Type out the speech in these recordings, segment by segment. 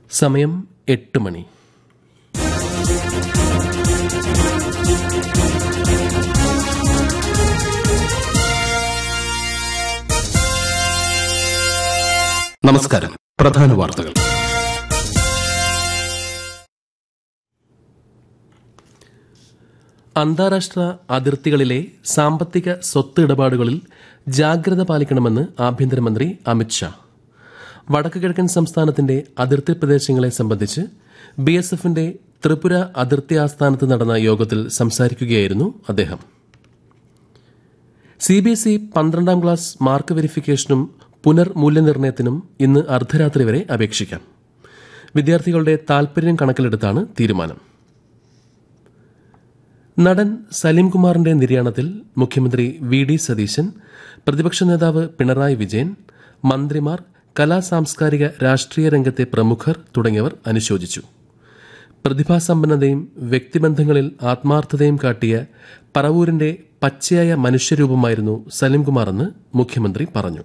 സമയം എട്ട് മണി നമസ്കാരം പ്രധാന വാർത്തകൾ അന്താരാഷ്ട്ര അതിർത്തികളിലെ സാമ്പത്തിക സ്വത്ത് ഇടപാടുകളിൽ ജാഗ്രത പാലിക്കണമെന്ന് ആഭ്യന്തരമന്ത്രി അമിത്ഷാ വടക്ക് കിഴക്കൻ സംസ്ഥാനത്തിന്റെ അതിർത്തി പ്രദേശങ്ങളെ സംബന്ധിച്ച് ബി എസ് എഫിന്റെ ത്രിപുര അതിർത്തി ആസ്ഥാനത്ത് നടന്ന യോഗത്തിൽ സംസാരിക്കുകയായിരുന്നു അദ്ദേഹം സി ബി എസ് ഇ പന്ത്രണ്ടാം ക്ലാസ് മാർക്ക് വെരിഫിക്കേഷനും പുനർമൂല്യനിർണ്ണയത്തിനും ഇന്ന് അർദ്ധരാത്രി വരെ അപേക്ഷിക്കാം വിദ്യാർത്ഥികളുടെ താൽപര്യം കണക്കിലെടുത്താണ് തീരുമാനം നടൻ സലീംകുമാറിന്റെ നിര്യാണത്തിൽ മുഖ്യമന്ത്രി വി ഡി സതീശൻ പ്രതിപക്ഷ നേതാവ് പിണറായി വിജയൻ മന്ത്രിമാർ കലാ സാംസ്കാരിക രാഷ്ട്രീയ രംഗത്തെ പ്രമുഖർ തുടങ്ങിയവർ അനുശോചിച്ചു പ്രതിഭാസമ്പന്നതയും വ്യക്തിബന്ധങ്ങളിൽ ആത്മാർത്ഥതയും കാട്ടിയ പറവൂരിന്റെ പച്ചയായ മനുഷ്യരൂപമായിരുന്നു സലീംകുമാറെന്ന് മുഖ്യമന്ത്രി പറഞ്ഞു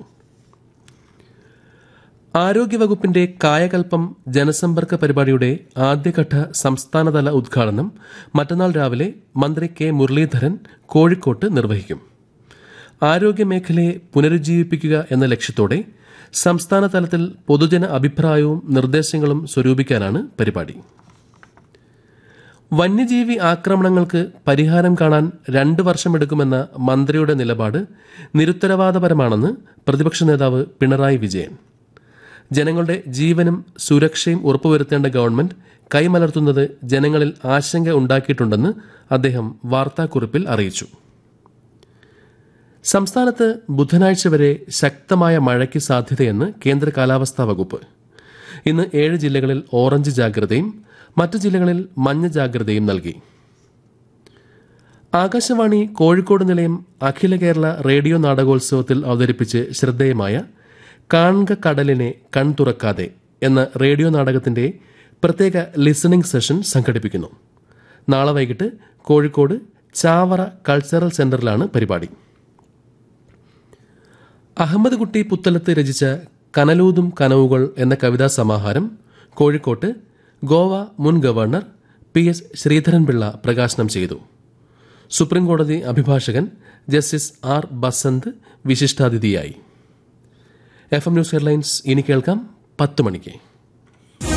ആരോഗ്യവകുപ്പിന്റെ കായകൽപ്പം ജനസമ്പർക്ക പരിപാടിയുടെ ആദ്യഘട്ട സംസ്ഥാനതല ഉദ്ഘാടനം മറ്റന്നാൾ രാവിലെ മന്ത്രി കെ മുരളീധരൻ കോഴിക്കോട്ട് നിർവഹിക്കും ആരോഗ്യമേഖലയെ പുനരുജ്ജീവിപ്പിക്കുക എന്ന ലക്ഷ്യത്തോടെ സംസ്ഥാന തലത്തിൽ പൊതുജന അഭിപ്രായവും നിർദ്ദേശങ്ങളും സ്വരൂപിക്കാനാണ് പരിപാടി വന്യജീവി ആക്രമണങ്ങൾക്ക് പരിഹാരം കാണാൻ രണ്ട് വർഷമെടുക്കുമെന്ന മന്ത്രിയുടെ നിലപാട് നിരുത്തരവാദപരമാണെന്ന് പ്രതിപക്ഷ നേതാവ് പിണറായി വിജയൻ ജനങ്ങളുടെ ജീവനും സുരക്ഷയും ഉറപ്പുവരുത്തേണ്ട ഗവൺമെന്റ് കൈമലർത്തുന്നത് ജനങ്ങളിൽ ആശങ്ക ഉണ്ടാക്കിയിട്ടുണ്ടെന്ന് അദ്ദേഹം വാർത്താക്കുറിപ്പിൽ അറിയിച്ചു സംസ്ഥാനത്ത് ബുധനാഴ്ച വരെ ശക്തമായ മഴയ്ക്ക് സാധ്യതയെന്ന് കേന്ദ്ര കാലാവസ്ഥാ വകുപ്പ് ഇന്ന് ഏഴ് ജില്ലകളിൽ ഓറഞ്ച് ജാഗ്രതയും മറ്റ് ജില്ലകളിൽ മഞ്ഞ ജാഗ്രതയും നൽകി ആകാശവാണി കോഴിക്കോട് നിലയം അഖില കേരള റേഡിയോ നാടകോത്സവത്തിൽ അവതരിപ്പിച്ച് ശ്രദ്ധേയമായ കാൺക കടലിനെ കൺ തുറക്കാതെ എന്ന റേഡിയോ നാടകത്തിന്റെ പ്രത്യേക ലിസണിംഗ് സെഷൻ സംഘടിപ്പിക്കുന്നു നാളെ വൈകിട്ട് കോഴിക്കോട് ചാവറ കൾച്ചറൽ സെന്ററിലാണ് പരിപാടി അഹമ്മദ് കുട്ടി പുത്തലത്ത് രചിച്ച കനലൂതും കനവുകൾ എന്ന കവിതാ സമാഹാരം കോഴിക്കോട്ട് ഗോവ മുൻ ഗവർണർ പി എസ് ശ്രീധരൻപിള്ള പ്രകാശനം ചെയ്തു സുപ്രീംകോടതി അഭിഭാഷകൻ ജസ്റ്റിസ് ആർ ബസന്ത് വിശിഷ്ടാതിഥിയായി എഫ് എം ന്യൂസ് ഹെഡ്ലൈൻസ് ഇനി കേൾക്കാം പത്ത് മണിക്ക്